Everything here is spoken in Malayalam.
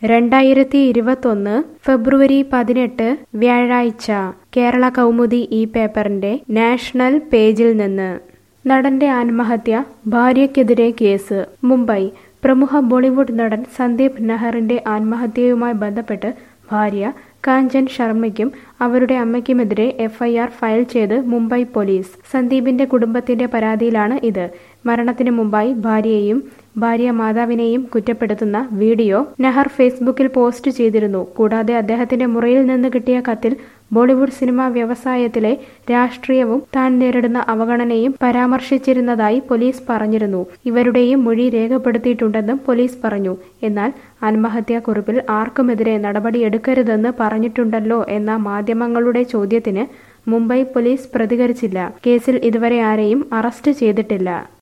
രണ്ടായിരത്തി ഇരുപത്തൊന്ന് ഫെബ്രുവരി പതിനെട്ട് വ്യാഴാഴ്ച കേരള കൗമുദി ഈ പേപ്പറിന്റെ നാഷണൽ പേജിൽ നിന്ന് നടന്റെ ആത്മഹത്യ ഭാര്യയ്ക്കെതിരെ കേസ് മുംബൈ പ്രമുഖ ബോളിവുഡ് നടൻ സന്ദീപ് നഹറിന്റെ ആത്മഹത്യയുമായി ബന്ധപ്പെട്ട് ഭാര്യ കാഞ്ചൻ ശർമ്മയ്ക്കും അവരുടെ അമ്മയ്ക്കുമെതിരെ എഫ്ഐആർ ഫയൽ ചെയ്ത് മുംബൈ പോലീസ് സന്ദീപിന്റെ കുടുംബത്തിന്റെ പരാതിയിലാണ് ഇത് മരണത്തിന് മുമ്പായി ഭാര്യയെയും ഭാര്യ മാതാവിനെയും കുറ്റപ്പെടുത്തുന്ന വീഡിയോ നഹർ ഫേസ്ബുക്കിൽ പോസ്റ്റ് ചെയ്തിരുന്നു കൂടാതെ അദ്ദേഹത്തിന്റെ മുറിയിൽ നിന്ന് കിട്ടിയ കത്തിൽ ബോളിവുഡ് സിനിമാ വ്യവസായത്തിലെ രാഷ്ട്രീയവും താൻ നേരിടുന്ന അവഗണനയും പരാമർശിച്ചിരുന്നതായി പോലീസ് പറഞ്ഞിരുന്നു ഇവരുടെയും മൊഴി രേഖപ്പെടുത്തിയിട്ടുണ്ടെന്നും പോലീസ് പറഞ്ഞു എന്നാൽ ആത്മഹത്യാക്കുറിപ്പിൽ ആർക്കുമെതിരെ നടപടിയെടുക്കരുതെന്ന് പറഞ്ഞിട്ടുണ്ടല്ലോ എന്ന മാധ്യമങ്ങളുടെ ചോദ്യത്തിന് മുംബൈ പോലീസ് പ്രതികരിച്ചില്ല കേസിൽ ഇതുവരെ ആരെയും അറസ്റ്റ് ചെയ്തിട്ടില്ല